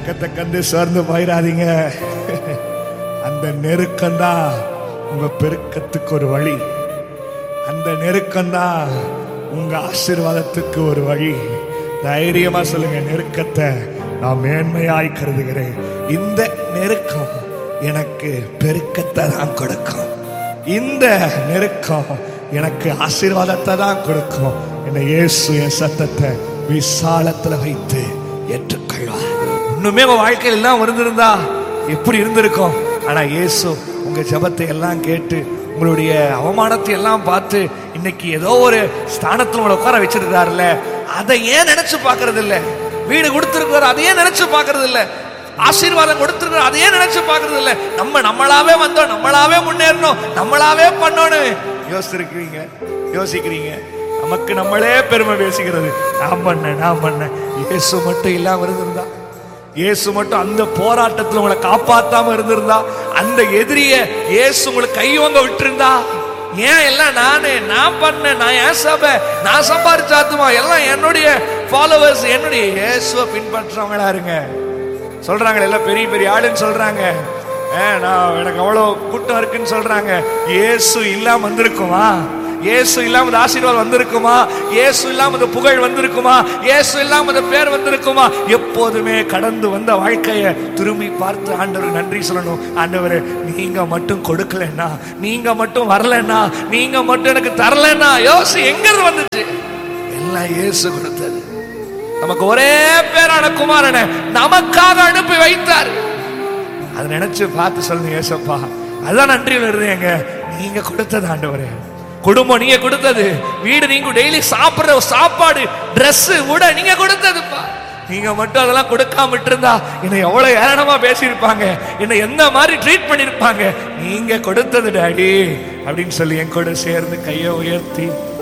நெருக்கத்தை கண்டு சோர்ந்து போயிடாதீங்க அந்த நெருக்கம்தான் உங்க பெருக்கத்துக்கு ஒரு வழி அந்த நெருக்கம்தான் உங்க ஆசீர்வாதத்துக்கு ஒரு வழி தைரியமா சொல்லுங்க நெருக்கத்தை நான் மேன்மையாய் கருதுகிறேன் இந்த நெருக்கம் எனக்கு பெருக்கத்தை தான் கொடுக்கும் இந்த நெருக்கம் எனக்கு ஆசீர்வாதத்தை தான் கொடுக்கும் என்ன இயேசு என் சத்தத்தை விசாலத்துல வைத்து ஏற்றுக்கொள்வார் இன்னுமே உங்க வாழ்க்கையில் எல்லாம் இருந்திருந்தா எப்படி இருந்திருக்கும் ஆனா இயேசு உங்க ஜெபத்தை எல்லாம் கேட்டு உங்களுடைய அவமானத்தை எல்லாம் பார்த்து இன்னைக்கு ஏதோ ஒரு ஸ்தானத்துல உங்களை உட்கார வச்சிருக்காருல்ல அதை ஏன் நினைச்சு பார்க்கறது இல்ல வீடு கொடுத்திருக்காரு அதை ஏன் நினைச்சு பார்க்கறது இல்ல ஆசீர்வாதம் கொடுத்திருக்காரு அதை ஏன் நினைச்சு பார்க்கறது இல்ல நம்ம நம்மளாவே வந்தோம் நம்மளாவே முன்னேறணும் நம்மளாவே பண்ணணும் யோசிச்சிருக்கிறீங்க யோசிக்கிறீங்க நமக்கு நம்மளே பெருமை பேசிக்கிறது நான் பண்ணேன் நான் பண்ணேன் இயேசு மட்டும் இல்லாம இருந்திருந்தா இயேசு மட்டும் அந்த போராட்டத்துல உங்களை காப்பாத்தாம இருந்திருந்தா அந்த எதிரிய இயேசு உங்களுக்கு கையோங்க விட்டிருந்தா ஏன் எல்லாம் நானே நான் பண்ணேன் நான் ஏன் சபை நான் சம்பாரிச்சாத்துமா எல்லாம் என்னுடைய ஃபாலோவர்ஸ் என்னுடைய இயேசுவை பின்பற்றவங்களா இருங்க சொல்றாங்க எல்லாம் பெரிய பெரிய ஆளுன்னு சொல்றாங்க ஏ, நான் எனக்கு அவ்வளவு கூட்டம் இருக்குன்னு சொல்றாங்க இயேசு இல்லாம வந்திருக்குமா இயேசு இல்லாம இந்த ஆசீர்வாதம் வந்திருக்குமா இயேசு இல்லாம இந்த புகழ் வந்திருக்குமா இயேசு இல்லாம இந்த பேர் வந்திருக்குமா எப்போதுமே கடந்து வந்த வாழ்க்கைய திரும்பி பார்த்து ஆண்டவர் நன்றி சொல்லணும் ஆண்டவரே நீங்க மட்டும் கொடுக்கலன்னா நீங்க மட்டும் வரலன்னா நீங்க மட்டும் எனக்கு தரலன்னா யோசி எங்க இருந்து வந்துச்சு எல்லாம் இயேசு கொடுத்தது நமக்கு ஒரே பேரான குமாரனை நமக்காக அனுப்பி வைத்தார் அதை நினைச்சு பார்த்து சொல்லுங்க ஏசப்பா அதான் நன்றியில் இருந்தேங்க நீங்க கொடுத்தது ஆண்டவரே குடும்பம் நீங்க கொடுத்தது வீடு நீங்க டெய்லி சாப்பிடுற சாப்பாடு Dress உட நீங்க கொடுத்ததுப்பா நீங்க மட்டும் அதெல்லாம் கொடுக்காம விட்டிருந்தா என்னை எவ்வளவு ஏளனமா பேசியிருப்பாங்க என்னை எந்த மாதிரி ட்ரீட் பண்ணிருப்பாங்க நீங்க கொடுத்தது டாடி அப்படின்னு சொல்லி என் கூட சேர்ந்து கையை உயர்த்தி